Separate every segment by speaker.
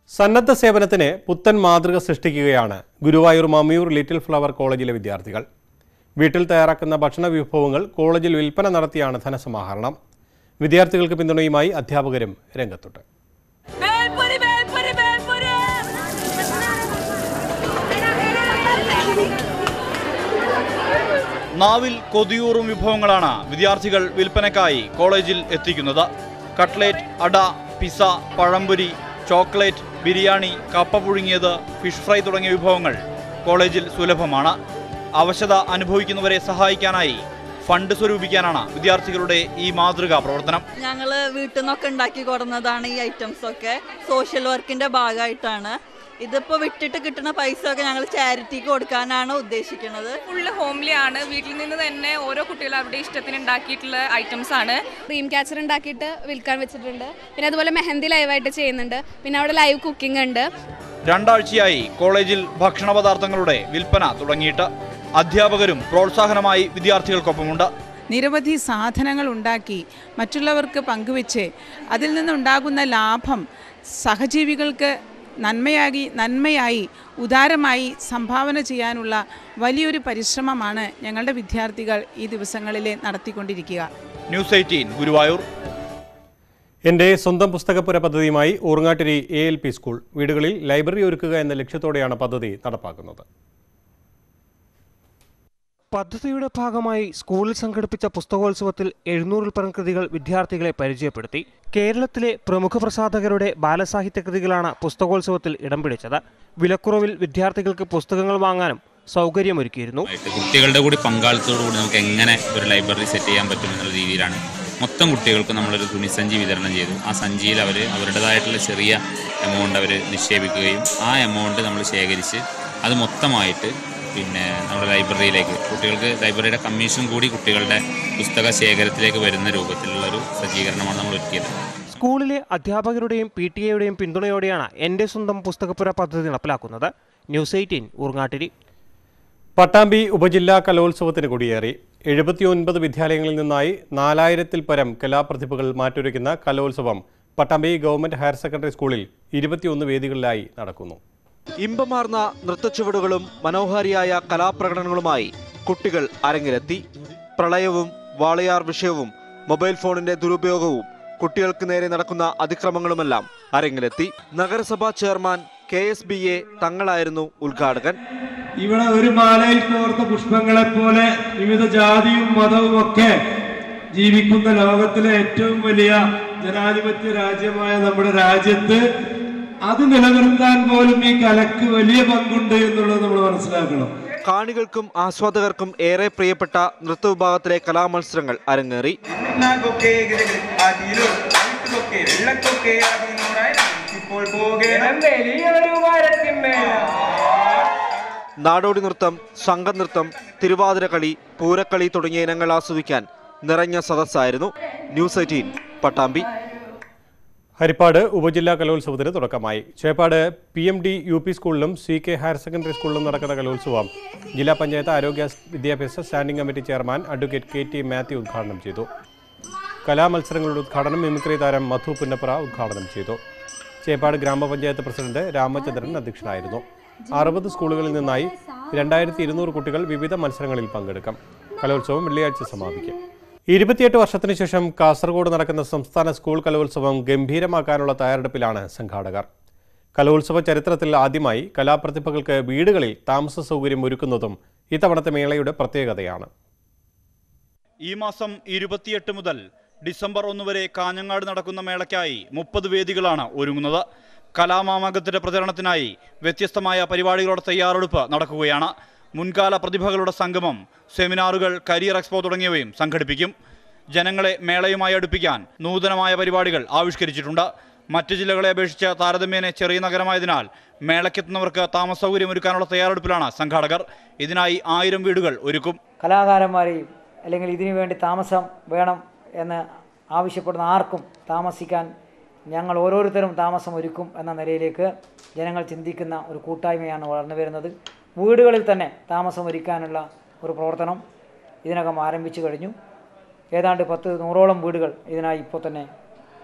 Speaker 1: സന്നദ്ധ സേവനത്തിന് പുത്തൻ മാതൃക സൃഷ്ടിക്കുകയാണ് ഗുരുവായൂർ മമ്മിയൂർ ലിറ്റിൽ ഫ്ലവർ കോളേജിലെ വിദ്യാർത്ഥികൾ വീട്ടിൽ തയ്യാറാക്കുന്ന ഭക്ഷണ വിഭവങ്ങൾ കോളേജിൽ വിൽപ്പന നടത്തിയാണ് ധനസമാഹരണം വിദ്യാർത്ഥികൾക്ക് പിന്തുണയുമായി അധ്യാപകരും രംഗത്തുണ്ട്
Speaker 2: മേൽപ്പുരി മേൽപ്പുരി മേൽപ്പുരി
Speaker 3: നാവിൽ കൊതിയൂറും വിഭവങ്ങളാണ് വിദ്യാർത്ഥികൾ വിൽപ്പനയ്ക്കായി കോളേജിൽ എത്തിക്കുന്നത് കട്ട്ലേറ്റ് അട പിസ പഴംപൊരി ചോക്ലേറ്റ് ബിരിയാണി കപ്പ പുഴുങ്ങിയത് ഫിഷ് ഫ്രൈ തുടങ്ങിയ വിഭവങ്ങൾ കോളേജിൽ സുലഭമാണ് അവശത അനുഭവിക്കുന്നവരെ സഹായിക്കാനായി ഫണ്ട് സ്വരൂപിക്കാനാണ് വിദ്യാർത്ഥികളുടെ ഈ മാതൃകാ പ്രവർത്തനം
Speaker 2: ഞങ്ങൾ വീട്ടിൽ നിന്നൊക്കെ ഉണ്ടാക്കി കൊടുക്കുന്നതാണ് ഈ ഐറ്റംസ് ഒക്കെ സോഷ്യൽ വർക്കിന്റെ ഭാഗമായിട്ടാണ് ഇതിപ്പോ വിട്ടിട്ട് കിട്ടുന്ന പൈസ ഒക്കെ ഞങ്ങൾ ചാരിറ്റിക്ക് കൊടുക്കാനാണ് ഉദ്ദേശിക്കുന്നത്
Speaker 4: ഫുള്ള് ഹോംലി ആണ് വീട്ടിൽ നിന്ന് തന്നെ ഓരോ കുട്ടികളും അവരുടെ ഇഷ്ടത്തിന് ഉണ്ടാക്കിയിട്ടുള്ള ഐറ്റംസ് ആണ്
Speaker 5: ക്രീം ക്യാച്ചർ ഉണ്ടാക്കിയിട്ട് വിൽക്കാൻ വെച്ചിട്ടുണ്ട് പിന്നെ അതുപോലെ മെഹന്തി ലൈവായിട്ട് ചെയ്യുന്നുണ്ട് പിന്നെ അവിടെ ലൈവ് കുക്കിംഗ് ഉണ്ട്
Speaker 3: രണ്ടാഴ്ചയായി കോളേജിൽ ഭക്ഷണ പദാർത്ഥങ്ങളുടെ വിൽപ്പന തുടങ്ങിയിട്ട് അധ്യാപകരും പ്രോത്സാഹനമായി വിദ്യാർത്ഥികൾക്കൊപ്പമുണ്ട്
Speaker 6: നിരവധി സാധനങ്ങൾ ഉണ്ടാക്കി മറ്റുള്ളവർക്ക് പങ്കുവെച്ച് അതിൽ നിന്നുണ്ടാകുന്ന ലാഭം സഹജീവികൾക്ക് നന്മയായി നന്മയായി ഉദാരമായി സംഭാവന ചെയ്യാനുള്ള വലിയൊരു പരിശ്രമമാണ് ഞങ്ങളുടെ വിദ്യാർത്ഥികൾ ഈ ദിവസങ്ങളിൽ നടത്തിക്കൊണ്ടിരിക്കുക
Speaker 3: ന്യൂസ് എയ്റ്റീൻ ഗുരുവായൂർ
Speaker 1: എൻ്റെ സ്വന്തം പുസ്തകപ്പുര പദ്ധതിയുമായി Urangattiri A L P school വീടുകളിൽ ലൈബ്രറി ഒരുക്കുക എന്ന ലക്ഷ്യത്തോടെയാണ് പദ്ധതി നടപ്പാക്കുന്നത്
Speaker 7: പദ്ധതിയുടെ ഭാഗമായി സ്കൂളിൽ സംഘടിപ്പിച്ച പുസ്തകോത്സവത്തിൽ എഴുന്നൂറിൽ പരം കൃതികൾ വിദ്യാർത്ഥികളെ പരിചയപ്പെടുത്തി കേരളത്തിലെ പ്രമുഖ പ്രസാധകരുടെ ബാലസാഹിത്യ കൃതികളാണ് പുസ്തകോത്സവത്തിൽ ഇടം പിടിച്ചത് വിലക്കുറവിൽ വിദ്യാർത്ഥികൾക്ക് പുസ്തകങ്ങൾ വാങ്ങാനും സൗകര്യമൊരുക്കിയിരുന്നു
Speaker 8: ആയിട്ട് കുട്ടികളുടെ കൂടി പങ്കാളിത്തത്തോടു കൂടി നമുക്ക് എങ്ങനെ ഒരു ലൈബ്രറി സെറ്റ് ചെയ്യാൻ പറ്റും എന്നുള്ള രീതിയിലാണ് മൊത്തം കുട്ടികൾക്കും നമ്മളൊരു തുണിസഞ്ചി വിതരണം ചെയ്തു ആ സഞ്ചിയിൽ അവർ അവരുടേതായിട്ടുള്ള ചെറിയ എമൗണ്ട് അവർ നിക്ഷേപിക്കുകയും ആ എമൗണ്ട് നമ്മൾ ശേഖരിച്ച് അത് മൊത്തമായിട്ട് പിന്നെ നമ്മുടെ ലൈബ്രറിയിലേക്ക് കുട്ടികൾക്ക് ലൈബ്രറിയുടെ കമ്മീഷൻ കൂടി കുട്ടികളുടെ പുസ്തക ശേഖരത്തിലേക്ക് വരുന്ന രൂപത്തിലുള്ളൊരു സജ്ജീകരണമാണ് നമ്മൾ ഒരുക്കിയത്
Speaker 7: സ്കൂളിലെ അധ്യാപകരുടെയും പി ടി എയുടെയും പിന്തുണയോടെയാണ് എൻ്റെ സ്വന്തം പുസ്തകപ്പുര പദ്ധതി നടപ്പിലാക്കുന്നത് ന്യൂസ് എയ്റ്റീൻ ഊർങ്ങാട്ടിരി
Speaker 1: പട്ടാമ്പി ഉപജില്ലാ കലോത്സവത്തിന് കൊടിയേറി എഴുപത്തിയൊൻപത് വിദ്യാലയങ്ങളിൽ നിന്നായി നാലായിരത്തിൽ പരം കലാപ്രതിഭകൾ മാറ്റൊരുക്കുന്ന കലോത്സവം പട്ടാമ്പി ഗവൺമെന്റ് ഹയർ സെക്കൻഡറി സ്കൂളിൽ ഇരുപത്തിയൊന്ന് വേദികളിലായി നടക്കുന്നു
Speaker 9: ഇമ്പമാർന്ന നൃത്തച്ചുവടുകളും മനോഹാരിയായ കലാപ്രകടനങ്ങളുമായി കുട്ടികൾ അരങ്ങിലെത്തി പ്രളയവും വാളയാർ വിഷയവും മൊബൈൽ ഫോണിന്റെ ദുരുപയോഗവും കുട്ടികൾക്ക് നേരെ നടക്കുന്ന അതിക്രമങ്ങളുമെല്ലാം അരങ്ങിലെത്തി നഗരസഭാ chairman K S B A തങ്ങളായിരുന്നു ഉദ്ഘാടകൻ
Speaker 10: ഇവിടെ ഒരു മാലയിൽ കോർത്ത പുഷ്പങ്ങളെ പോലെ വിവിധ ജാതിയും മതവും ഒക്കെ ജീവിക്കുന്ന ലോകത്തിലെ ഏറ്റവും വലിയ ജനാധിപത്യ രാജ്യമായ നമ്മുടെ രാജ്യത്ത് അത് നിലനിർത്താൻ പോലും ഈ കലക്ക് വലിയ പങ്കുണ്ട് എന്നുള്ളത് നമ്മൾ മനസ്സിലാക്കണം
Speaker 9: കാണികൾക്കും ആസ്വാദകർക്കും ഏറെ പ്രിയപ്പെട്ട നൃത്തവിഭാഗത്തിലെ കലാമത്സരങ്ങൾ അരങ്ങേറി നാടോടി നൃത്തം സംഘനൃത്തം തിരുവാതിരക്കളി പൂരക്കളി തുടങ്ങിയ ഇനങ്ങൾ ആസ്വദിക്കാൻ നിറഞ്ഞ സദസ്സായിരുന്നു ന്യൂസ് എയ്റ്റീൻ പട്ടാമ്പി
Speaker 1: ഹരിപ്പാട് ഉപജില്ലാ കലോത്സവത്തിന് തുടക്കമായി Cheppad P M D U P സ്കൂളിലും സി കെ ഹയർ സെക്കൻഡറി സ്കൂളിലും നടക്കുന്ന കലോത്സവം ജില്ലാ പഞ്ചായത്ത് ആരോഗ്യ വിദ്യാഭ്യാസ standing committee chairman advocate K T Mathew ഉദ്ഘാടനം ചെയ്തു കലാമത്സരങ്ങളുടെ ഉദ്ഘാടനം മിമിക്രി താരം മധു പുന്നപ്ര ഉദ്ഘാടനം ചെയ്തു ചേപ്പാട് ഗ്രാമപഞ്ചായത്ത് പ്രസിഡന്റ് രാമചന്ദ്രൻ അധ്യക്ഷനായിരുന്നു അറുപത് സ്കൂളുകളിൽ നിന്നായി രണ്ടായിരത്തി ഇരുന്നൂറ് കുട്ടികൾ വിവിധ മത്സരങ്ങളിൽ പങ്കെടുക്കും കലോത്സവം വെള്ളിയാഴ്ച സമാപിക്കും ഇരുപത്തിയെട്ട് വർഷത്തിനു ശേഷം കാസർഗോഡ് നടക്കുന്ന സംസ്ഥാന സ്കൂൾ കലോത്സവം ഗംഭീരമാക്കാനുള്ള തയ്യാറെടുപ്പിലാണ് സംഘാടകർ കലോത്സവ ചരിത്രത്തിൽ ആദ്യമായി കലാപ്രതിഭകൾക്ക് വീടുകളിൽ താമസ സൗകര്യം ഒരുക്കുന്നതും ഇത്തവണത്തെ മേളയുടെ പ്രത്യേകതയാണ്
Speaker 3: ഈ മാസം ഇരുപത്തിയെട്ട് മുതൽ ഡിസംബർ ഒന്ന് വരെ കാഞ്ഞങ്ങാട് നടക്കുന്ന മേളയ്ക്കായി മുപ്പത് വേദികളാണ് ഒരുങ്ങുന്നത് കലാമാമാങ്കത്തിന്റെ പ്രചരണത്തിനായി വ്യത്യസ്തമായ പരിപാടികളുടെ തയ്യാറെടുപ്പ് നടക്കുകയാണ് മുൻകാല പ്രതിഭകളുടെ സംഗമം സെമിനാറുകൾ കരിയർ എക്സ്പോ തുടങ്ങിയവയും സംഘടിപ്പിക്കും ജനങ്ങളെ മേളയുമായി അടുപ്പിക്കാൻ നൂതനമായ പരിപാടികൾ ആവിഷ്കരിച്ചിട്ടുണ്ട് മറ്റ് ജില്ലകളെ അപേക്ഷിച്ച് താരതമ്യേന ചെറിയ നഗരമായതിനാൽ മേളയ്ക്കെത്തുന്നവർക്ക് താമസ സൗകര്യം ഒരുക്കാനുള്ള തയ്യാറെടുപ്പിലാണ് സംഘാടകർ ഇതിനായി ആയിരം വീടുകൾ ഒരുക്കും
Speaker 11: കലാകാരന്മാരെയും അല്ലെങ്കിൽ ഇതിനു വേണ്ടി താമസം വേണം എന്ന് ആവശ്യപ്പെടുന്ന ആർക്കും താമസിക്കാൻ ഞങ്ങൾ ഓരോരുത്തരും താമസം ഒരുക്കും എന്ന നിലയിലേക്ക് ജനങ്ങൾ ചിന്തിക്കുന്ന ഒരു കൂട്ടായ്മയാണ് വളർന്നു വരുന്നത് വീടുകളിൽ തന്നെ താമസം ഒരുക്കാനുള്ള ഒരു പ്രവർത്തനം ഇതിനകം ആരംഭിച്ചു കഴിഞ്ഞു ഏതാണ്ട് പത്ത് നൂറോളം വീടുകൾ ഇതിനായി ഇപ്പോൾ തന്നെ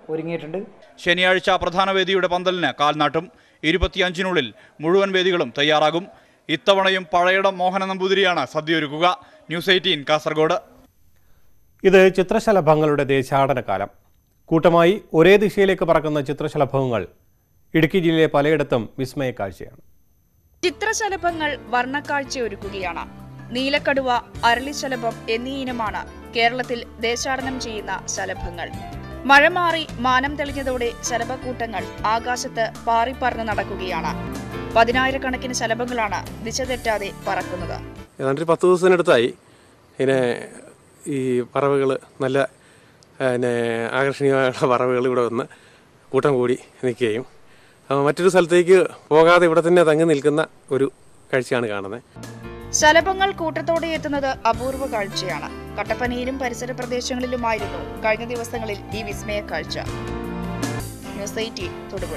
Speaker 11: ഒരുങ്ങിയിട്ടുണ്ട്
Speaker 3: ശനിയാഴ്ച പ്രധാന വേദിയുടെ പന്തലിന് കാൽനാട്ടും ഇരുപത്തിയഞ്ചിനുള്ളിൽ മുഴുവൻ വേദികളും തയ്യാറാകും ഇത്തവണയും പഴയടം മോഹന നമ്പൂതിരിയാണ് സദ്യയൊരുക്കുക ന്യൂസ് എയ്റ്റീൻ കാസർഗോഡ്
Speaker 1: ഇത് ചിത്രശലഭങ്ങളുടെ ദേശാടന കാലം കൂട്ടമായി ഒരേ ദിശയിലേക്ക് പറക്കുന്ന ചിത്രശലഭങ്ങൾ ഇടുക്കി ജില്ലയിലെ പലയിടത്തും വിസ്മയ കാഴ്ചയാണ്
Speaker 12: ചിത്രശലഭങ്ങൾ വർണ്ണക്കാഴ്ചയൊരുക്കുകയാണ് നീലക്കടുവ അരളിശലഭം എന്നീ ഇനമാണ് കേരളത്തിൽ ദേശാടനം ചെയ്യുന്ന ശലഭങ്ങൾ മഴ മാറി മാനം തെളിഞ്ഞതോടെ ശലഭക്കൂട്ടങ്ങൾ ആകാശത്ത് പാറിപ്പറന്ന് നടക്കുകയാണ് പതിനായിരക്കണക്കിന് ശലഭങ്ങളാണ് ദിശ തെറ്റാതെ പറക്കുന്നത്
Speaker 13: ഏതാണ്ട് ഒരു പത്ത് ദിവസത്തിനടുത്തായി ഇങ്ങനെ ഈ പറവകൾ നല്ല പിന്നെ ആകർഷണീയമായുള്ള പറവകൾ ഇവിടെ വന്ന് കൂട്ടം കൂടി നിൽക്കുകയും അപ്പോൾ മറ്റൊരു സ്ഥലത്തേക്ക് പോകാതെ ഇവിടെ തന്നെ തങ്ങി നിൽക്കുന്ന ഒരു കാഴ്ചയാണ് കാണുന്നത്
Speaker 12: ശലഭങ്ങൾ കൂട്ടത്തോടെ എത്തുന്നത് അപൂർവ കാഴ്ചയാണ് കട്ടപ്പനയിലും പരിസര പ്രദേശങ്ങളിലുമായിരുന്നു കഴിഞ്ഞ ദിവസങ്ങളിൽ ഈ വിസ്മയ കാഴ്ച ന്യൂസ് എയ്റ്റീൻ തൊടുപുഴ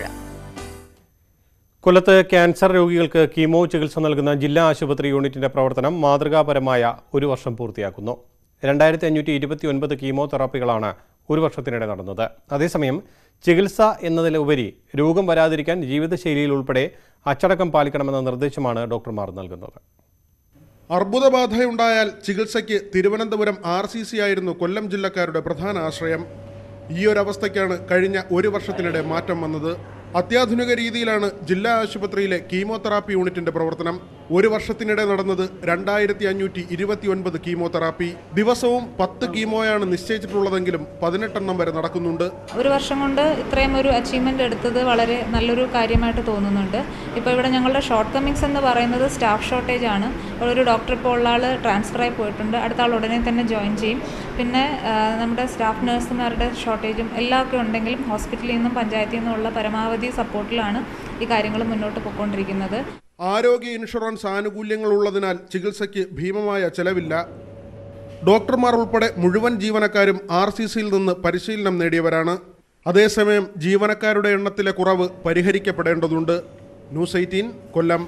Speaker 1: കൊല്ലത്ത് ക്യാൻസർ രോഗികൾക്ക് കീമോ ചികിത്സ നൽകുന്ന ജില്ലാ ആശുപത്രി യൂണിറ്റിന്റെ പ്രവർത്തനം മാതൃകാപരമായ ഒരു വർഷം പൂർത്തിയാക്കുന്നു രണ്ടായിരത്തി അഞ്ഞൂറ്റി ഇരുപത്തി ഒൻപത് കീമോതെറാപ്പികളാണ് ഒരു വർഷത്തിനിടെ നടന്നത് അതേസമയം ചികിത്സ എന്നതിലുപരി രോഗം വരാതിരിക്കാൻ ജീവിതശൈലിയിൽ ഉൾപ്പെടെ അച്ചടക്കം പാലിക്കണമെന്ന നിർദ്ദേശമാണ് ഡോക്ടർമാർ നൽകുന്നത്
Speaker 14: അർബുദബാധയുണ്ടായാൽ ചികിത്സയ്ക്ക് തിരുവനന്തപുരം ആർ സി സി ആയിരുന്നു കൊല്ലം ജില്ലക്കാരുടെ പ്രധാന ആശ്രയം ഈ ഒരവസ്ഥയ്ക്കാണ് കഴിഞ്ഞ ഒരു വർഷത്തിനിടെ മാറ്റം വന്നത് അത്യാധുനിക രീതിയിലാണ് ജില്ലാ ആശുപത്രിയിലെ കീമോതെറാപ്പി യൂണിറ്റിന്റെ പ്രവർത്തനം ഒരു വർഷത്തിനിടെ നടന്നത് രണ്ടായിരത്തി അഞ്ഞൂറ്റി ഇരുപത്തി ഒൻപത് കീമോതെറാപ്പി ദിവസവും പത്ത് കീമോയാണ് നിശ്ചയിച്ചിട്ടുള്ളതെങ്കിലും പതിനെട്ടെണ്ണം വരെ നടക്കുന്നുണ്ട്
Speaker 15: ഒരു വർഷം കൊണ്ട് ഇത്രയും ഒരു അച്ചീവ്മെൻ്റ് എടുത്തത് വളരെ നല്ലൊരു കാര്യമായിട്ട് തോന്നുന്നുണ്ട് ഇപ്പോൾ ഇവിടെ ഞങ്ങളുടെ ഷോർട്ട് കമ്മിങ്സ് എന്ന് പറയുന്നത് സ്റ്റാഫ് ഷോർട്ടേജ് ആണ് ഇവിടെ ഒരു ഡോക്ടർ ഇപ്പോൾ ഉള്ള ആൾ ട്രാൻസ്ഫർ ആയി പോയിട്ടുണ്ട് അടുത്ത ആൾ ഉടനെ തന്നെ ജോയിൻ ചെയ്യും പിന്നെ ആ, നമ്മുടെ സ്റ്റാഫ് നഴ്സുമാരുടെ ഷോർട്ടേജും എല്ലാം ഒക്കെ ഉണ്ടെങ്കിലും ഹോസ്പിറ്റലിൽ നിന്നും പഞ്ചായത്തിൽ നിന്നുമുള്ള പരമാവധി സപ്പോർട്ടിലാണ് ഈ കാര്യങ്ങൾ മുന്നോട്ട് പോയിക്കൊണ്ടിരിക്കുന്നത്
Speaker 14: ആരോഗ്യ ഇൻഷുറൻസ് ആനുകൂല്യങ്ങൾ ഉള്ളതിനാൽ ചികിത്സയ്ക്ക് ഭീമമായ ചെലവില്ല ഡോക്ടർമാർ ഉൾപ്പെടെ മുഴുവൻ ജീവനക്കാരും ആർ സി സിയിൽ നിന്ന് പരിശീലനം നേടിയവരാണ് അതേസമയം ജീവനക്കാരുടെ എണ്ണത്തിലെ കുറവ് പരിഹരിക്കപ്പെടേണ്ടതുണ്ട് ന്യൂസ് എയ്റ്റീൻ കൊല്ലം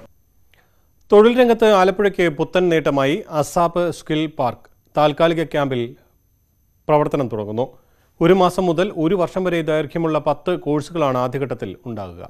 Speaker 1: തൊഴിൽ രംഗത്ത് ആലപ്പുഴയ്ക്ക് പുത്തൻ നേട്ടമായി അസാപ്പ് സ്കിൽ പാർക്ക് താൽക്കാലിക ക്യാമ്പിൽ പ്രവർത്തനം തുടങ്ങുന്നു ഒരു മാസം മുതൽ ഒരു വർഷം വരെ ദൈർഘ്യമുള്ള പത്ത് കോഴ്സുകളാണ് ആദ്യഘട്ടത്തിൽ ഉണ്ടാകുക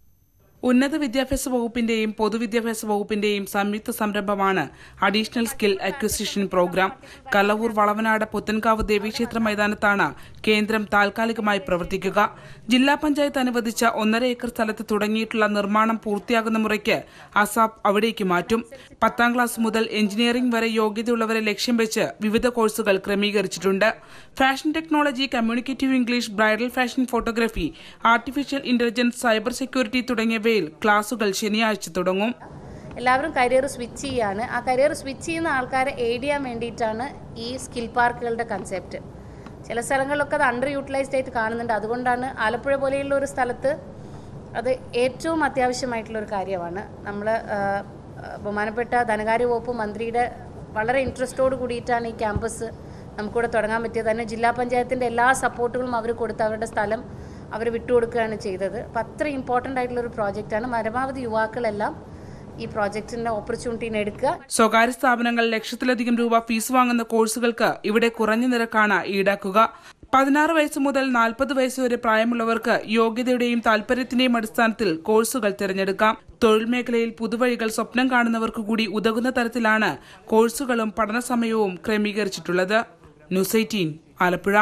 Speaker 16: ഉന്നത വിദ്യാഭ്യാസ വകുപ്പിന്റെയും പൊതുവിദ്യാഭ്യാസ വകുപ്പിന്റെയും സംയുക്ത സംരംഭമാണ് additional skill acquisition programme Kalavoor Valavanad Puthenkavu ദേവീക്ഷേത്ര മൈതാനത്താണ് കേന്ദ്രം താൽക്കാലികമായി പ്രവർത്തിക്കുക ജില്ലാ പഞ്ചായത്ത് അനുവദിച്ച ഒന്നര ഏക്കർ സ്ഥലത്ത് തുടങ്ങിയിട്ടുള്ള നിർമ്മാണം പൂർത്തിയാകുന്ന മുറയ്ക്ക് അസാപ്പ് അവിടേക്ക് മാറ്റും പത്താം ക്ലാസ് മുതൽ എഞ്ചിനീയറിംഗ് വരെ യോഗ്യതയുള്ളവരെ ലക്ഷ്യം വെച്ച് വിവിധ കോഴ്സുകൾ ക്രമീകരിച്ചിട്ടുണ്ട് fashion technology communicative English bridal fashion photography artificial intelligence cyber security തുടങ്ങിയവയിൽ ക്ലാസുകൾ ശനിയാഴ്ച തുടങ്ങും
Speaker 17: എല്ലാവരും കരിയർ സ്വിച്ച് ചെയ്യാണ് ആ കരിയർ സ്വിച്ച് ചെയ്യുന്ന ആൾക്കാരെ എയ്ഡ് ചെയ്യാൻ വേണ്ടിയിട്ടാണ് ഈ സ്കിൽ പാർക്കുകളുടെ കൺസെപ്റ്റ് ചില സ്ഥലങ്ങളിലൊക്കെ അത് അണ്ടർ യൂട്ടിലൈസ്ഡ് ആയിട്ട് കാണുന്നുണ്ട് അതുകൊണ്ടാണ് ആലപ്പുഴ പോലെയുള്ള ഒരു സ്ഥലത്ത് അത് ഏറ്റവും അത്യാവശ്യമായിട്ടുള്ള ഒരു കാര്യമാണ് നമ്മൾ ബഹുമാനപ്പെട്ട ധനകാര്യ വകുപ്പ് മന്ത്രിയുടെ വളരെ ഇൻട്രസ്റ്റോട് കൂടിയിട്ടാണ് ഈ ക്യാമ്പസ് നമുക്കിവിടെ തുടങ്ങാൻ പറ്റിയത് തന്നെ ജില്ലാ പഞ്ചായത്തിൻ്റെ എല്ലാ സപ്പോർട്ടുകളും അവർ കൊടുത്ത് അവരുടെ സ്ഥലം അവർ വിട്ടുകൊടുക്കുകയാണ് ചെയ്തത് അപ്പം അത്ര ഇമ്പോർട്ടൻ്റ് ആയിട്ടുള്ള ഒരു പ്രോജക്റ്റാണ് പരമാവധി യുവാക്കളെല്ലാം ഈ പ്രോജക്റ്റിൻ്റെ ഓപ്പർച്യൂണിറ്റീനെ എടുക്കുക
Speaker 16: സ്വകാര്യ സ്ഥാപനങ്ങൾ ലക്ഷത്തിലധികം രൂപ ഫീസ് വാങ്ങുന്ന കോഴ്സുകൾക്ക് ഇവിടെ കുറഞ്ഞ നിരക്കാണ് ഈടാക്കുക പതിനാറ് വയസ്സ് മുതൽ നാൽപ്പത് വയസ്സ് വരെ പ്രായമുള്ളവർക്ക് യോഗ്യതയുടെയും താൽപര്യത്തിന്റെയും അടിസ്ഥാനത്തിൽ കോഴ്സുകൾ തിരഞ്ഞെടുക്കാം തൊഴിൽ മേഖലയിൽ പുതുവഴികൾ സ്വപ്നം കാണുന്നവർക്ക് കൂടി ഉതകുന്ന തരത്തിലാണ് കോഴ്സുകളും പഠന സമയവും ക്രമീകരിച്ചിട്ടുള്ളത് news eighteen Alappuzha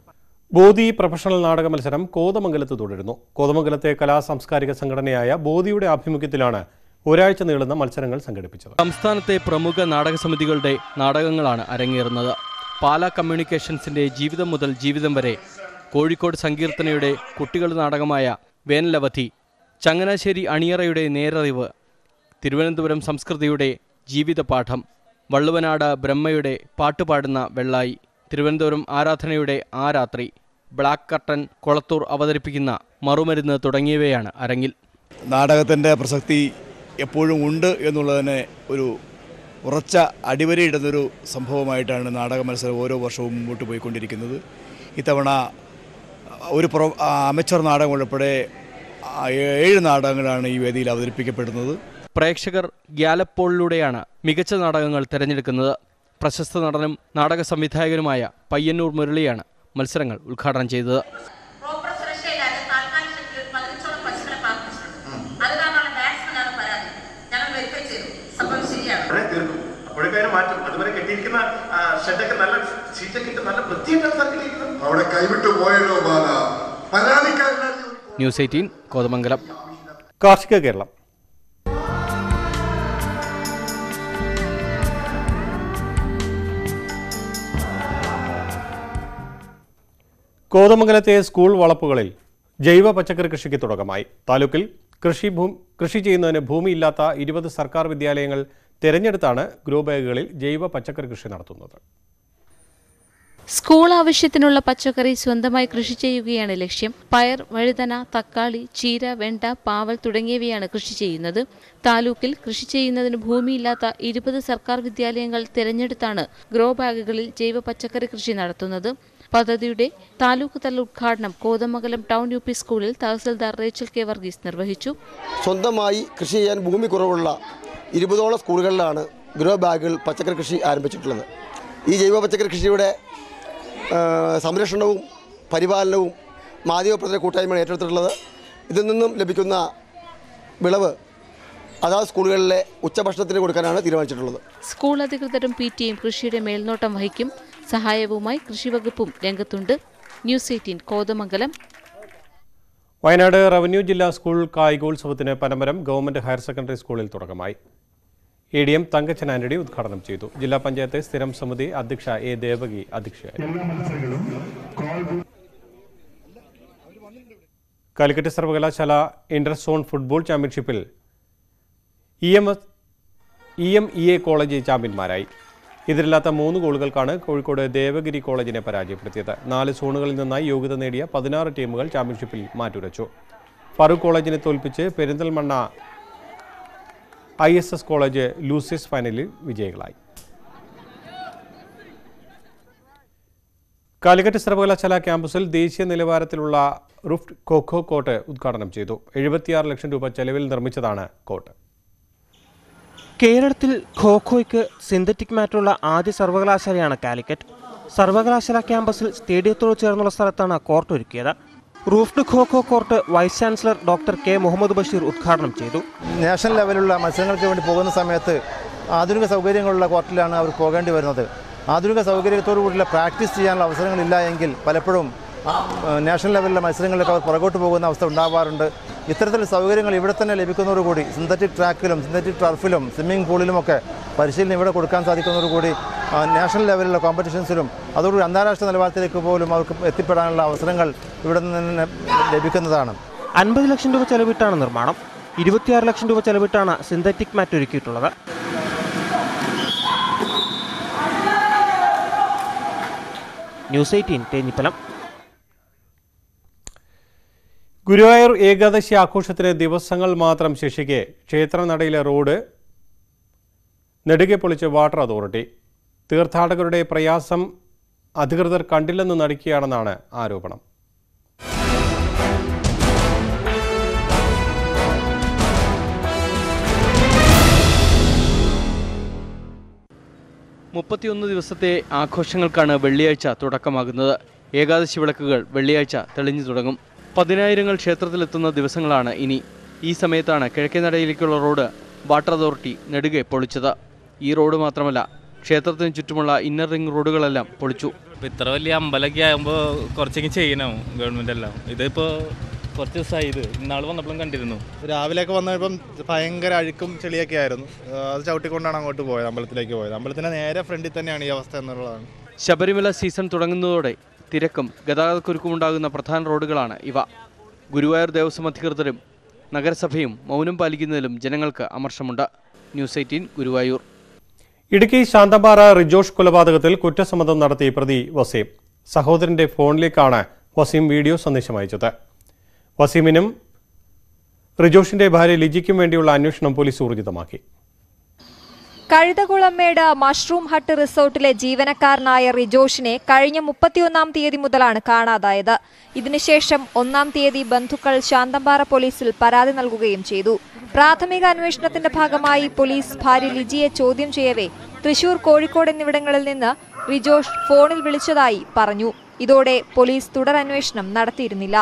Speaker 1: Bodhi professional നാടക മത്സരം കോതമംഗലത്ത് തുടരുന്നു കോതമംഗലത്തെ കലാ സാംസ്കാരിക സംഘടനയായ ബോധിയുടെ ആഭിമുഖ്യത്തിലാണ് ഒരാഴ്ച നീളുന്ന മത്സരങ്ങൾ സംഘടിപ്പിച്ചത്
Speaker 18: സംസ്ഥാനത്തെ പ്രമുഖ നാടക സമിതികളുടെ നാടകങ്ങളാണ് അരങ്ങേറുന്നത് പാലാ കമ്മ്യൂണിക്കേഷൻസിന്റെ ജീവിതം മുതൽ ജീവിതം വരെ കോഴിക്കോട് സങ്കീർത്തനയുടെ കുട്ടികൾ നാടകമായ വേനലവധി ചങ്ങനാശ്ശേരി അണിയറയുടെ നേരറിവ് തിരുവനന്തപുരം സംസ്കൃതിയുടെ ജീവിതപാഠം വള്ളുവനാട് ബ്രഹ്മയുടെ പാട്ടുപാടുന്ന വെള്ളായി തിരുവനന്തപുരം ആരാധനയുടെ ആ രാത്രി ബ്ലാക്ക് കർട്ടൻ കൊളത്തൂർ അവതരിപ്പിക്കുന്ന മറുമരുന്ന് തുടങ്ങിയവയാണ് അരങ്ങിൽ
Speaker 19: നാടകത്തിൻ്റെ പ്രസക്തി എപ്പോഴും ഉണ്ട് എന്നുള്ളതിനെ ഒരു ഉറച്ച അടിവരയിടുന്നൊരു സംഭവമായിട്ടാണ് നാടക മത്സരം ഓരോ വർഷവും മുമ്പോട്ട് പോയിക്കൊണ്ടിരിക്കുന്നത് ഇത്തവണ ഒരു പ്രൊ അമച്ചർ നാടകം ഉൾപ്പെടെ ആ, ഏഴ് നാടകങ്ങളാണ് ഈ വേദിയിൽ അവതരിപ്പിക്കപ്പെടുന്നത്
Speaker 18: പ്രേക്ഷകർ ഗ്യാലപ്പോളിലൂടെയാണ് മികച്ച നാടകങ്ങൾ തിരഞ്ഞെടുക്കുന്നത് പ്രശസ്ത നടനും നാടക സംവിധായകനുമായ പയ്യന്നൂർ മുരളിയാണ് മത്സരങ്ങൾ ഉദ്ഘാടനം ചെയ്തത്
Speaker 20: മാറ്റും അതുവരെ കെട്ടിയിരിക്കുന്ന ആ, ഷെഡൊക്കെ നല്ല സീറ്റൊക്കെ ഇട്ട് നല്ല വൃത്തിയായിട്ടാണ് സാർ കെട്ടിയിരിക്കുന്നത്
Speaker 21: അവിടെ കൈവിട്ടു പോയല്ലോ ബാല പരാതിക്കാരനായി
Speaker 18: ന്യൂസ് എയ്റ്റീൻ കോതമംഗലം
Speaker 1: കാർഷിക കേരളം കോതമംഗലത്തെ സ്കൂൾ വളപ്പുകളിൽ ജൈവ പച്ചക്കറി കൃഷിക്ക് തുടക്കമായി താലൂക്കിൽ കൃഷി ഭൂ കൃഷി ചെയ്യുന്നതിന് ഭൂമിയില്ലാത്ത ഇരുപത് സർക്കാർ വിദ്യാലയങ്ങൾ തിരഞ്ഞെടുത്താണ് ഗ്രോ ബാഗുകളിൽ ജൈവ പച്ചക്കറി കൃഷി നടത്തുന്നത്
Speaker 22: സ്കൂൾ ആവശ്യത്തിനുള്ള പച്ചക്കറി സ്വന്തമായി കൃഷി ചെയ്യുകയാണ് ലക്ഷ്യം പയർ വഴുതന തക്കാളി ചീര വെണ്ട പാവൽ തുടങ്ങിയവയാണ് കൃഷി ചെയ്യുന്നത് താലൂക്കിൽ കൃഷി ചെയ്യുന്നതിന് ഭൂമിയില്ലാത്ത ഇരുപത് സർക്കാർ വിദ്യാലയങ്ങൾ തിരഞ്ഞെടുത്താണ് ഗ്രോ ബാഗുകളിൽ ജൈവ പച്ചക്കറി കൃഷി നടത്തുന്നത് പദ്ധതിയുടെ താലൂക്ക് തല ഉദ്ഘാടനം കോതമംഗലം ടൗൺ യു പി സ്കൂളിൽ തഹസിൽദാർ റേച്ചൽ കെ വർഗീസ് നിർവഹിച്ചു
Speaker 23: സ്വന്തമായി കൃഷി ചെയ്യാൻ ഭൂമി കുറവുള്ള ഇരുപതോളം സ്കൂളുകളിലാണ് ഗ്രോ ബാഗുകൾ പച്ചക്കറി കൃഷി ആരംഭിച്ചിട്ടുള്ളത് ഈ ജൈവ പച്ചക്കറി കൃഷിയുടെ ആ, സംരക്ഷണവും പരിപാലനവും മാധ്യമപ്രവർത്തന കൂട്ടായ്മയാണ് ഏറ്റെടുത്തിട്ടുള്ളത് ഇതിൽ നിന്നും ലഭിക്കുന്ന വിളവ് അതാത് സ്കൂളുകളിലെ ഉച്ചഭക്ഷണത്തിന് കൊടുക്കാനാണ് തീരുമാനിച്ചിട്ടുള്ളത്
Speaker 22: സ്കൂൾ അധികൃതരും പി ടിയും കൃഷിയുടെ മേൽനോട്ടം വഹിക്കും സഹായവുമായി കൃഷിവകുപ്പും രംഗത്തുണ്ട് news eighteen Kothamangalam
Speaker 1: Wayanad revenue ജില്ലാ സ്കൂൾ കായികോത്സവത്തിന് പനമരം ഗവൺമെന്റ് ഹയർ സെക്കൻഡറി സ്കൂളിൽ തുടക്കമായി A D M Thankachan Antony ഉദ്ഘാടനം ചെയ്തു ജില്ലാ പഞ്ചായത്ത് സ്ഥിരം സമിതി അധ്യക്ഷ എ ദേവകി അധ്യക്ഷയായി കാലിക്കറ്റ് സർവകലാശാല ഇന്റർ സോൺ ഫുട്ബോൾ ചാമ്പ്യൻഷിപ്പിൽ E M S E M E A college ചാമ്പ്യന്മാരായി എതിരില്ലാത്ത മൂന്ന് ഗോളുകൾക്കാണ് കോഴിക്കോട് ദേവഗിരി കോളേജിനെ പരാജയപ്പെടുത്തിയത് നാല് സോണുകളിൽ നിന്നായി യോഗ്യത നേടിയ പതിനാറ് ടീമുകൾ ചാമ്പ്യൻഷിപ്പിൽ മാറ്റുരച്ചു ഫറൂഖ് കോളേജിനെ തോൽപ്പിച്ച് Perinthalmanna I S S college losers ഫൈനലിൽ വിജയികളായി കാലിക്കറ്റ് സർവകലാശാല ക്യാമ്പസിൽ ദേശീയ നിലവാരത്തിലുള്ള റുഫ്റ്റ് കോഖോ കോർട്ട് ഉദ്ഘാടനം ചെയ്തു എഴുപത്തിയാറ് ലക്ഷം രൂപ ചെലവിൽ നിർമ്മിച്ചതാണ് കോർട്ട്
Speaker 7: കേരളത്തിൽ ഖോഖോയ്ക്ക് സിന്തറ്റിക് മാറ്റുള്ള ആദ്യ സർവകലാശാലയാണ് കാലിക്കറ്റ് സർവകലാശാല ക്യാമ്പസിൽ സ്റ്റേഡിയത്തോട് ചേർന്നുള്ള സ്ഥലത്താണ് കോർട്ട് ഒരുക്കിയത് roofed kho kho court vice chancellor doctor K Muhammad Basheer ഉദ്ഘാടനം ചെയ്തു
Speaker 24: നാഷണൽ ലെവലിലുള്ള മത്സരങ്ങൾക്ക് വേണ്ടി പോകുന്ന സമയത്ത് ആധുനിക സൗകര്യങ്ങളുള്ള കോർട്ടിലാണ് അവർ പോകേണ്ടി വരുന്നത് ആധുനിക സൗകര്യത്തോടു കൂടിയുള്ള പ്രാക്ടീസ് ചെയ്യാനുള്ള അവസരങ്ങളില്ല എങ്കിൽ പലപ്പോഴും ആ, നാഷണൽ ലെവലിലെ മത്സരങ്ങളിലൊക്കെ അവർ പുറകോട്ട് പോകുന്ന അവസ്ഥ ഉണ്ടാവാറുണ്ട് ഇത്തരത്തിൽ സൗകര്യങ്ങൾ ഇവിടെ തന്നെ ലഭിക്കുന്നതോടുകൂടി സിന്തറ്റിക് ട്രാക്കിലും സിന്തറ്റിക് ടർഫിലും സ്വിമ്മിംഗ് പൂളിലുമൊക്കെ പരിശീലനം ഇവിടെ കൊടുക്കാൻ സാധിക്കുന്നതോടുകൂടി ആ, നാഷണൽ ലെവലിലുള്ള കോമ്പറ്റീഷൻസിലും അതോടുകൂടി അന്താരാഷ്ട്ര നിലവാരത്തിലേക്ക് പോലും അവർക്ക് എത്തിപ്പെടാനുള്ള അവസരങ്ങൾ ഇവിടെ നിന്ന് ലഭിക്കുന്നതാണ്
Speaker 7: അൻപത് ലക്ഷം രൂപ ചെലവിട്ടാണ് നിർമ്മാണം ഇരുപത്തിയാറ് ലക്ഷം രൂപ ചെലവിട്ടാണ് സിന്തറ്റിക് മാറ്റ് ഒരുക്കിയിട്ടുള്ളത് ന്യൂസ് എയ്റ്റീൻ തേഞ്ഞിപ്പലം
Speaker 1: ഗുരുവായൂർ ഏകാദശി ആഘോഷത്തിന് ദിവസങ്ങൾ മാത്രം ശേഷിക്കെ ക്ഷേത്രനടയിലെ റോഡ് നെടുകെ പൊളിച്ച് വാട്ടർ അതോറിറ്റി തീർത്ഥാടകരുടെ പ്രയാസം അധികൃതർ കണ്ടില്ലെന്ന് നടിക്കുകയാണെന്നാണ് ആരോപണം
Speaker 18: മുപ്പത്തിയൊന്ന് ദിവസത്തെ ആഘോഷങ്ങൾക്കാണ് വെള്ളിയാഴ്ച തുടക്കമാകുന്നത് ഏകാദശി വിളക്കുകൾ വെള്ളിയാഴ്ച തെളിഞ്ഞു തുടങ്ങും പതിനായിരങ്ങൾ ക്ഷേത്രത്തിലെത്തുന്ന ദിവസങ്ങളാണ് ഇനി ഈ സമയത്താണ് കിഴക്കേ നടയിലേക്കുള്ള റോഡ് വാട്ടർ അതോറിറ്റി നെടുകെ പൊളിച്ചത് ഈ റോഡ് മാത്രമല്ല ക്ഷേത്രത്തിന് ചുറ്റുമുള്ള ഇന്നർ റിംഗ് റോഡുകളെല്ലാം പൊളിച്ചു
Speaker 25: ഇപ്പൊ ഇത്ര വലിയ അമ്പലമൊക്കെ ആകുമ്പോൾ കുറച്ചെങ്കിലും ചെയ്യണം ഗവൺമെന്റ് എല്ലാം ഇതിപ്പോ കുറച്ച് ദിവസമായി ഇത് ഇന്നാൾ വന്നപ്പോഴും കണ്ടിരുന്നു
Speaker 26: രാവിലെയൊക്കെ വന്നപ്പം ഭയങ്കര അഴുക്കും ചെളിയൊക്കെ ആയിരുന്നു ആ, അത് ചവിട്ടിക്കൊണ്ടാണ് അങ്ങോട്ട് പോയത് അമ്പലത്തിലേക്ക് പോയത് അമ്പലത്തിന്റെ നേരെ ഫ്രണ്ടിൽ തന്നെയാണ് ഈ അവസ്ഥ എന്നുള്ളതാണ്
Speaker 18: ശബരിമല സീസൺ തുടങ്ങുന്നതോടെ തിരക്കും ഗതാഗതക്കുരുക്കും ഉണ്ടാകുന്ന പ്രധാന റോഡുകളാണ് ഇവ ഗുരുവായൂർ ദേവസ്വം അധികൃതരും നഗരസഭയും മൗനം പാലിക്കുന്നതിലും ജനങ്ങൾക്ക് അമർഷമുണ്ട് ന്യൂസ് എയ്റ്റീൻ ഗുരുവായൂർ
Speaker 1: ഇടുക്കി ശാന്തമ്പാറ റിജോഷ് കൊലപാതകത്തിൽ കുറ്റസമ്മതം നടത്തി പ്രതി വസീം സഹോദരന്റെ ഫോണിലേക്കാണ് വസീം വീഡിയോ സന്ദേശം അയച്ചത് വസീമിനും റിജോഷിന്റെ ഭാര്യ ലിജിക്കും വേണ്ടിയുള്ള അന്വേഷണം പോലീസ് ഊർജിതമാക്കി
Speaker 27: കഴുതകുളമ്മേട് മഷ്റൂം ഹട്ട് റിസോർട്ടിലെ ജീവനക്കാരനായ റിജോഷിനെ കഴിഞ്ഞ മുപ്പത്തിയൊന്നാം തീയതി മുതലാണ് കാണാതായത് ഇതിനുശേഷം ഒന്നാം തീയതി ബന്ധുക്കൾ ശാന്തമ്പാറ പോലീസിൽ പരാതി നൽകുകയും ചെയ്തു പ്രാഥമിക അന്വേഷണത്തിന്റെ ഭാഗമായി പോലീസ് ഭാര്യ ലിജിയെ ചോദ്യം ചെയ്യവേ തൃശൂർ കോഴിക്കോട് എന്നിവിടങ്ങളിൽ നിന്ന് റിജോഷ് ഫോണിൽ വിളിച്ചതായി പറഞ്ഞു ഇതോടെ പോലീസ് തുടരന്വേഷണം നടത്തിയിരുന്നില്ല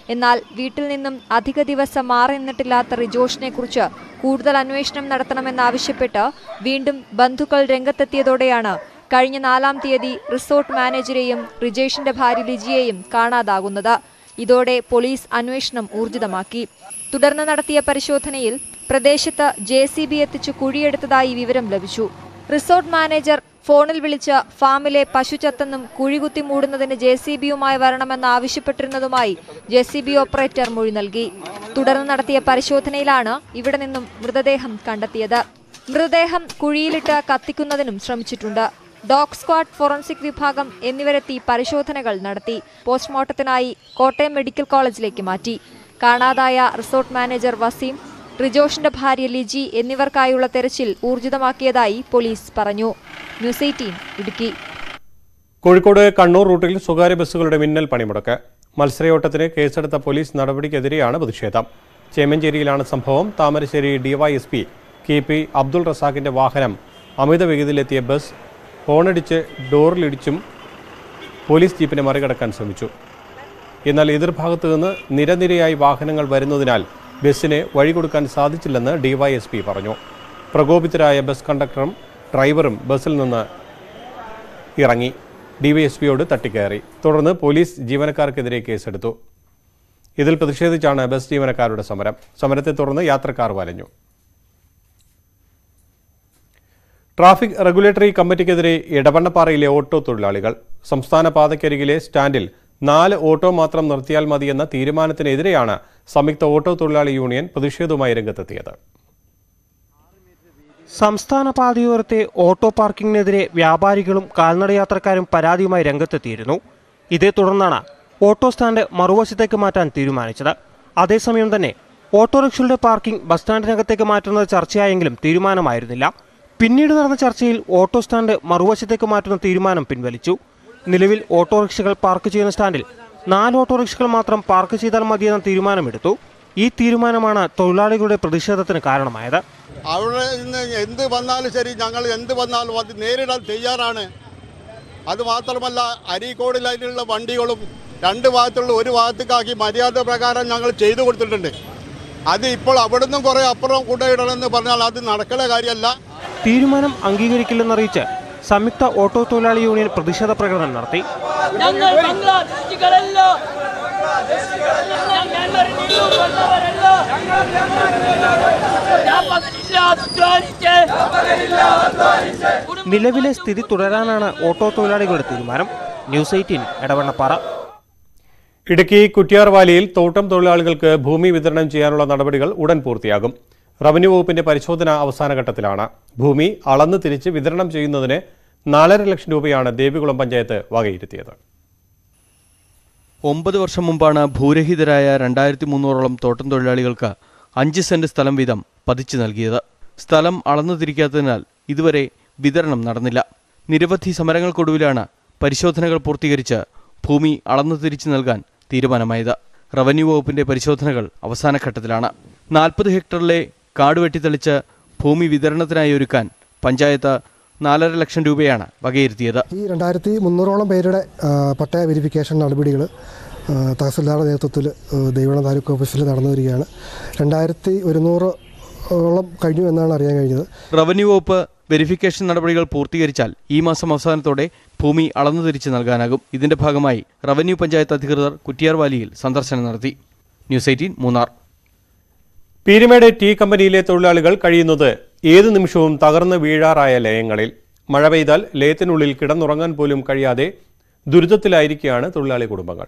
Speaker 27: എന്നാൽ വീട്ടിൽ നിന്നും അധിക ദിവസം മാറി നിന്നിട്ടില്ലാത്ത റിജോഷിനെ കുറിച്ച് കൂടുതൽ അന്വേഷണം നടത്തണമെന്നാവശ്യപ്പെട്ട് വീണ്ടും ബന്ധുക്കൾ രംഗത്തെത്തിയതോടെയാണ് കഴിഞ്ഞ നാലാം തീയതി റിസോർട്ട് മാനേജരെയും റിജേഷിന്റെ ഭാര്യ ലിജിയെയും കാണാതാകുന്നത് ഇതോടെ പോലീസ് അന്വേഷണം ഊർജിതമാക്കി തുടർന്ന് നടത്തിയ പരിശോധനയിൽ പ്രദേശത്ത് ജെ സി ബി എത്തിച്ചു കുഴിയെടുത്തതായി വിവരം ലഭിച്ചു റിസോർട്ട് മാനേജർ ഫോണിൽ വിളിച്ച് ഫാമിലെ പശു ചത്തെന്നും കുഴികുത്തി മൂടുന്നതിന് ജെ സി ബിയുമായി വരണമെന്ന് ആവശ്യപ്പെട്ടിരുന്നതുമായി ജെ സി ബി ഓപ്പറേറ്റർ മൊഴി നൽകി തുടർന്ന് നടത്തിയ പരിശോധനയിലാണ് ഇവിടെ നിന്നും മൃതദേഹം കണ്ടെത്തിയത് മൃതദേഹം കുഴിയിലിട്ട് കത്തിക്കുന്നതിനും ശ്രമിച്ചിട്ടുണ്ട് ഡോഗ് സ്ക്വാഡ് ഫോറൻസിക് വിഭാഗം എന്നിവരെത്തി പരിശോധനകൾ നടത്തി പോസ്റ്റ്മോർട്ടത്തിനായി കോട്ടയം മെഡിക്കൽ കോളേജിലേക്ക് മാറ്റി കാണാതായ റിസോർട്ട് മാനേജർ വസീം റിജോഷിന്റെ ഭാര്യ ലിജി എന്നിവർക്കായുള്ള തെരച്ചിൽ ഊർജിതമാക്കിയതായി പോലീസ് പറഞ്ഞു ന്യൂസ് എയ്റ്റീൻ ഇടുക്കി
Speaker 1: കോഴിക്കോട് കണ്ണൂർ റൂട്ടിൽ സ്വകാര്യ ബസ്സുകളുടെ മിന്നൽ പണിമുടക്ക് മത്സരയോട്ടത്തിന് കേസെടുത്ത പോലീസ് നടപടിക്കെതിരെയാണ് പ്രതിഷേധം ചേമഞ്ചേരിയിലാണ് സംഭവം Thamarassery DYSP K P Abdul റസാഖിന്റെ വാഹനം അമിത വേഗതയിലെത്തിയ ബസ് ഹോണടിച്ച് ഡോറിലിടിച്ചും പോലീസ് ജീപ്പിനെ മറികടക്കാൻ ശ്രമിച്ചു എന്നാൽ എതിർഭാഗത്തു നിന്ന് നിരനിരയായി വാഹനങ്ങൾ വരുന്നതിനാൽ ബസ്സിന് വഴി കൊടുക്കാൻ സാധിച്ചില്ലെന്ന് ഡിവൈഎസ്പി പറഞ്ഞു പ്രകോപിതരായ ബസ് കണ്ടക്ടറും ഡ്രൈവറും ബസ്സിൽ നിന്ന് ഇറങ്ങി ഡിവൈഎസ്പിയോട് തട്ടിക്കയറി തുടർന്ന് പോലീസ് ജീവനക്കാർക്കെതിരെ കേസെടുത്തു ഇതിൽ പ്രതിഷേധിച്ചാണ് ബസ് ജീവനക്കാരുടെ സമരം സമരത്തെ തുടർന്ന് യാത്രക്കാർ വലഞ്ഞു ട്രാഫിക് റെഗുലേറ്ററി കമ്മിറ്റിക്കെതിരെ ഇടവണ്ണപ്പാറയിലെ ഓട്ടോ തൊഴിലാളികൾ സംസ്ഥാന പാതയ്ക്കരികിലെ സ്റ്റാൻഡിൽ നാല് ഓട്ടോ മാത്രം നിർത്തിയാൽ മതിയെന്ന തീരുമാനത്തിനെതിരെയാണ് സംയുക്ത ഓട്ടോ തൊഴിലാളി യൂണിയൻ പ്രതിഷേധവുമായി രംഗത്തെത്തിയത്
Speaker 7: സംസ്ഥാന പാതയോരത്തെ ഓട്ടോ പാർക്കിങ്ങിനെതിരെ വ്യാപാരികളും കാൽനടയാത്രക്കാരും പരാതിയുമായി രംഗത്തെത്തിയിരുന്നു ഇതേ തുടർന്നാണ് ഓട്ടോ സ്റ്റാൻഡ് മറുവശത്തേക്ക് മാറ്റാൻ തീരുമാനിച്ചത് അതേസമയം തന്നെ ഓട്ടോറിക്ഷകളുടെ പാർക്കിംഗ് ബസ് സ്റ്റാൻഡിനകത്തേക്ക് മാറ്റുന്നത് ചർച്ചയായെങ്കിലും തീരുമാനമായിരുന്നില്ല പിന്നീട് നടന്ന ചർച്ചയിൽ ഓട്ടോ സ്റ്റാൻഡ് മറുവശത്തേക്ക് മാറ്റുന്ന തീരുമാനം പിൻവലിച്ചു നിലവിൽ ഓട്ടോറിക്ഷകൾ പാർക്ക് ചെയ്യുന്ന സ്റ്റാൻഡിൽ നാല് ഓട്ടോറിക്ഷകൾ മാത്രം പാർക്ക് ചെയ്താൽ മതിയെന്ന തീരുമാനമെടുത്തു ഈ തീരുമാനമാണ് തൊഴിലാളികളുടെ പ്രതിഷേധത്തിന് കാരണമായത്
Speaker 2: അവിടെ നിന്ന് എന്ത് വന്നാലും ശരി ഞങ്ങൾ എന്ത് വന്നാലും അത് നേരിടാൻ തയ്യാറാണ് അത് മാത്രമല്ല അരീക്കോട് ലൈനിലുള്ള വണ്ടികളും രണ്ട് ഭാഗത്തുള്ള ഒരു ഭാഗത്തേക്കാക്കി മര്യാദ പ്രകാരം ഞങ്ങൾ ചെയ്തു കൊടുത്തിട്ടുണ്ട് അത് ഇപ്പോൾ അവിടുന്ന് കുറേ അപ്പുറം കൊണ്ടുപോയിടണമെന്ന് പറഞ്ഞാൽ അത് നടക്കുന്ന കാര്യമല്ല
Speaker 7: തീരുമാനം അംഗീകരിക്കില്ലെന്നറിയിച്ച് സംയുക്ത ഓട്ടോ തൊഴിലാളി യൂണിയൻ പ്രതിഷേധ പ്രകടനം നടത്തി
Speaker 4: ഞങ്ങൾ ബംഗ്ലാദേശികളല്ല ഞങ്ങൾ വന്നവരല്ല
Speaker 7: നിലവിലെ സ്ഥിതി തുടരാനാണ് ഓട്ടോ തൊഴിലാളികളുടെ തീരുമാനം ന്യൂസ് എയ്റ്റീൻ എടവണ്ണപ്പാറ
Speaker 1: ഇടുക്കി കുറ്റ്യാർവാലിയിൽ തോട്ടം തൊഴിലാളികൾക്ക് ഭൂമി വിതരണം ചെയ്യാനുള്ള നടപടികൾ ഉടൻ പൂർത്തിയാകും റവന്യൂ വകുപ്പിന്റെ പരിശോധന അവസാന ഘട്ടത്തിലാണ് ഭൂമി അളന്ന് തിരിച്ച് വിതരണം ചെയ്യുന്നതിന് നാലര ലക്ഷം രൂപയാണ് ദേവികുളം പഞ്ചായത്ത് വകയിരുത്തിയത്
Speaker 18: ഒമ്പത് വർഷം മുമ്പാണ് ഭൂരഹിതരായ രണ്ടായിരത്തി മുന്നൂറോളം തോട്ടം തൊഴിലാളികൾക്ക് അഞ്ച് സെന്റ് സ്ഥലം വീതം പതിച്ചു നൽകിയത് സ്ഥലം അളന്നു തിരിക്കാത്തതിനാൽ ഇതുവരെ വിതരണം നടന്നില്ല നിരവധി സമരങ്ങൾക്കൊടുവിലാണ് പരിശോധനകൾ പൂർത്തീകരിച്ച് ഭൂമി അളന്നു തിരിച്ചു നൽകാൻ തീരുമാനമായത് റവന്യൂ വകുപ്പിന്റെ പരിശോധനകൾ അവസാന ഘട്ടത്തിലാണ് നാൽപ്പത് ഹെക്ടറിലെ കാട് വെട്ടിത്തെളിച്ച് ഭൂമി വിതരണത്തിനായി ഒരുക്കാൻ പഞ്ചായത്ത് നാലര ലക്ഷം രൂപയാണ് വകയിരുത്തിയത്
Speaker 5: ഈ രണ്ടായിരത്തി മുന്നൂറോളം പേരുടെ ആ, പട്ടയ വെരിഫിക്കേഷൻ നടപടികൾ തഹസിൽദാരുടെ നേതൃത്വത്തിൽ ദൈവണം താലൂക്ക് ഓഫീസിൽ നടന്നു വരികയാണ് രണ്ടായിരത്തി ഒരുന്നൂറോളം കഴിഞ്ഞു എന്നാണ് അറിയാൻ കഴിഞ്ഞത്
Speaker 18: റവന്യൂ വകുപ്പ് വെരിഫിക്കേഷൻ നടപടികൾ പൂർത്തീകരിച്ചാൽ ഈ മാസം അവസാനത്തോടെ ഭൂമി അളന്നു തിരിച്ച് നൽകാനാകും ഇതിന്റെ ഭാഗമായി റവന്യൂ പഞ്ചായത്ത് അധികൃതർ കുറ്റിയാർവാലിയിൽ സന്ദർശനം നടത്തി news eighteen Munnar
Speaker 1: Peermade tea കമ്പനിയിലെ തൊഴിലാളികൾ കഴിയുന്നത് ഏത് നിമിഷവും തകർന്ന് വീഴാറായ ലയങ്ങളിൽ മഴ പെയ്താൽ ലയത്തിനുള്ളിൽ കിടന്നുറങ്ങാൻ പോലും കഴിയാതെ ദുരിതത്തിലായിരിക്കുകയാണ് തൊഴിലാളി കുടുംബങ്ങൾ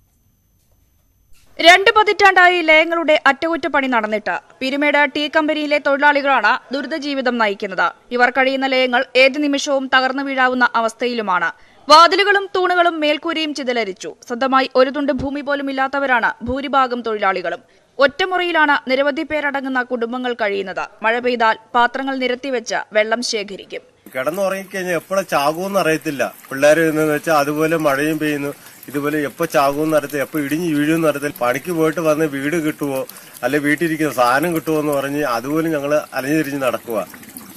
Speaker 12: രണ്ട് പതിറ്റാണ്ടായി ലയങ്ങളുടെ അറ്റകുറ്റപ്പണി നടന്നിട്ട് പിരിമേട് ടീ കമ്പനിയിലെ തൊഴിലാളികളാണ് ദുരിത ജീവിതം നയിക്കുന്നത് ഇവർ കഴിയുന്ന ലയങ്ങൾ ഏത് നിമിഷവും തകർന്നു വീഴാവുന്ന അവസ്ഥയിലുമാണ് വാതിലുകളും തൂണുകളും മേൽക്കൂരയും ചിതലരിച്ചു സ്വന്തമായി ഒരു തുണ്ട് ഭൂമി പോലും ഇല്ലാത്തവരാണ് ഭൂരിഭാഗം തൊഴിലാളികളും ഒറ്റമുറിയിലാണ് നിരവധി പേരടങ്ങുന്ന കുടുംബങ്ങൾ കഴിയുന്നത് മഴ പെയ്താൽ പാത്രങ്ങൾ നിരത്തിവെച്ച് വെള്ളം ശേഖരിക്കും
Speaker 6: കിടന്നുറങ്ങിക്കഴിഞ്ഞാൽ എപ്പോഴാ ചാകുമെന്ന് അറിയത്തില്ല പിള്ളേർ എന്ന് വെച്ചാൽ അതുപോലെ മഴയും പെയ്യുന്നു ഇതുപോലെ എപ്പോ ചാകുമെന്ന് അറിയത്തില്ല എപ്പോ ഇടിഞ്ഞ് വീഴുമെന്ന് അറിയത്തില്ല പണിക്ക് പോയിട്ട് വന്ന് വീട് കിട്ടുമോ അല്ലെ വീട്ടിലിരിക്കുന്ന സാധനം കിട്ടുമോ എന്ന് പറഞ്ഞ് അതുപോലും ഞങ്ങൾ അലഞ്ഞു തിരിഞ്ഞ് നടക്കുക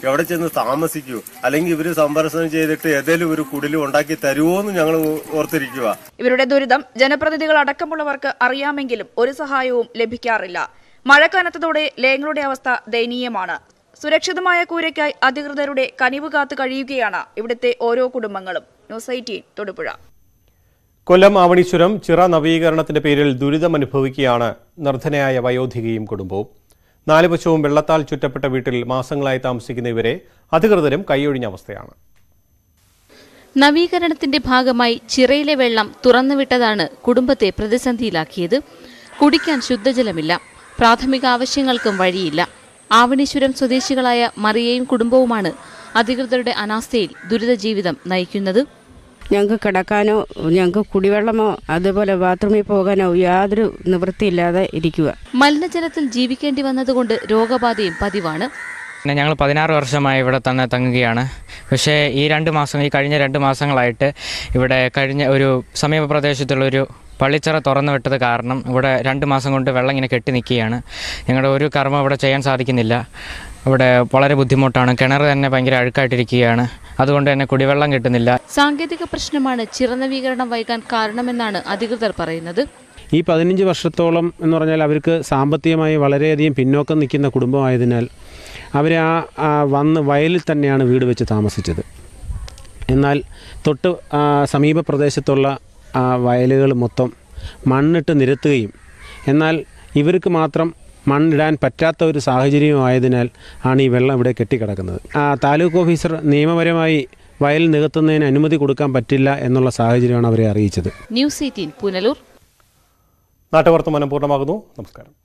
Speaker 6: എവിടെ ചെന്ന് താമസിക്കൂ അല്ലെങ്കിൽ ഇവര് സംപ്രസനം ചെയ്തിട്ട് ഏതെങ്കിലും ഒരു കുടിലും ഉണ്ടാക്കി തരുമോ എന്ന് ഞങ്ങൾ ഓർത്തിരിക്കുക
Speaker 12: ഇവരുടെ ദുരിതം ജനപ്രതിനിധികൾ അടക്കമുള്ളവർക്ക് അറിയാമെങ്കിലും ഒരു സഹായവും ലഭിക്കാറില്ല മഴ കനത്തതോടെ ലയങ്ങളുടെ അവസ്ഥ ദയനീയമാണ് സുരക്ഷിതമായ കൂരയ്ക്കായി അധികൃതരുടെ കനിവ് കാത്തു കഴിയുകയാണ് ഇവിടുത്തെ ഓരോ കുടുംബങ്ങളും ന്യൂസ് എയ്റ്റീൻ തൊടുപുഴ
Speaker 1: കൊല്ലം ആവണീശ്വരം ചിറ നവീകരണത്തിന്റെ പേരിൽ ദുരിതമനുഭവിക്കുകയാണ് നിർധനയായ വയോധികയും കുടുംബവും നാല് വശവും വെള്ളത്താൽ ചുറ്റപ്പെട്ട വീട്ടിൽ മാസങ്ങളായി താമസിക്കുന്ന ഇവരെ അധികൃതരും കൈയൊഴിഞ്ഞ അവസ്ഥയാണ്
Speaker 22: നവീകരണത്തിന്റെ ഭാഗമായി ചിറയിലെ വെള്ളം തുറന്നുവിട്ടതാണ് കുടുംബത്തെ പ്രതിസന്ധിയിലാക്കിയത് കുടിക്കാൻ ശുദ്ധജലമില്ല പ്രാഥമിക ആവശ്യങ്ങൾക്കും വഴിയില്ല ആവണീശ്വരം സ്വദേശികളായ മറിയയും കുടുംബവുമാണ് അധികൃതരുടെ അനാസ്ഥയിൽ ദുരിത ജീവിതം നയിക്കുന്നത്
Speaker 3: ഞങ്ങൾക്ക് കിടക്കാനോ ഞങ്ങൾക്ക് കുടിവെള്ളമോ അതുപോലെ ബാത്റൂമിൽ പോകാനോ യാതൊരു നിവൃത്തിയില്ലാതെ ഇരിക്കുക
Speaker 22: മലിനജലത്തിൽ ജീവിക്കേണ്ടി വന്നതുകൊണ്ട് രോഗബാധയും പതിവാണ്
Speaker 8: പിന്നെ ഞങ്ങൾ പതിനാറ് വർഷമായി ഇവിടെ തന്നെ തങ്ങുകയാണ് പക്ഷേ ഈ രണ്ട് മാസം ഈ കഴിഞ്ഞ രണ്ട് മാസങ്ങളായിട്ട് ഇവിടെ കഴിഞ്ഞ ഒരു സമീപ പ്രദേശത്തുള്ളൊരു പള്ളിച്ചറ തുറന്നു വിട്ടത് കാരണം ഇവിടെ രണ്ട് മാസം കൊണ്ട് വെള്ളം ഇങ്ങനെ കെട്ടി നിൽക്കുകയാണ് ഞങ്ങളുടെ ഒരു കർമ്മം ഇവിടെ ചെയ്യാൻ സാധിക്കുന്നില്ല ഇവിടെ വളരെ ബുദ്ധിമുട്ടാണ് കിണർ തന്നെ ഭയങ്കര അഴുക്കായിട്ടിരിക്കുകയാണ് അതുകൊണ്ട് തന്നെ കുടിവെള്ളം കിട്ടുന്നില്ല
Speaker 22: സാങ്കേതിക പ്രശ്നമാണ് ചിറനവീകരണം വൈകാൻ കാരണമെന്നാണ് അധികൃതർ പറയുന്നത്
Speaker 9: ഈ പതിനഞ്ച് വർഷത്തോളം എന്ന് പറഞ്ഞാൽ അവർക്ക് സാമ്പത്തികമായി വളരെയധികം പിന്നോക്കം നിൽക്കുന്ന കുടുംബമായതിനാൽ അവർ ആ ആ വന്ന് വയലിൽ തന്നെയാണ് വീട് വെച്ച് താമസിച്ചത് എന്നാൽ തൊട്ട് ആ, സമീപ പ്രദേശത്തുള്ള ആ വയലുകൾ മൊത്തം മണ്ണിട്ട് നിരത്തുകയും എന്നാൽ ഇവർക്ക് മാത്രം മണ്ണിടാൻ പറ്റാത്ത ഒരു സാഹചര്യമായതിനാൽ ആണ് ഈ വെള്ളം ഇവിടെ കെട്ടിക്കിടക്കുന്നത് ആ, താലൂക്ക് ഓഫീസർ നിയമപരമായി വയൽ നികത്തുന്നതിന് അനുമതി കൊടുക്കാൻ പറ്റില്ല എന്നുള്ള സാഹചര്യമാണ് അവരെ അറിയിച്ചത്
Speaker 22: ന്യൂസ് എയ്റ്റീൻ പുനലൂർ
Speaker 1: നാട്ടുവർത്തമാനം പൂർണ്ണമാകുന്നു നമസ്കാരം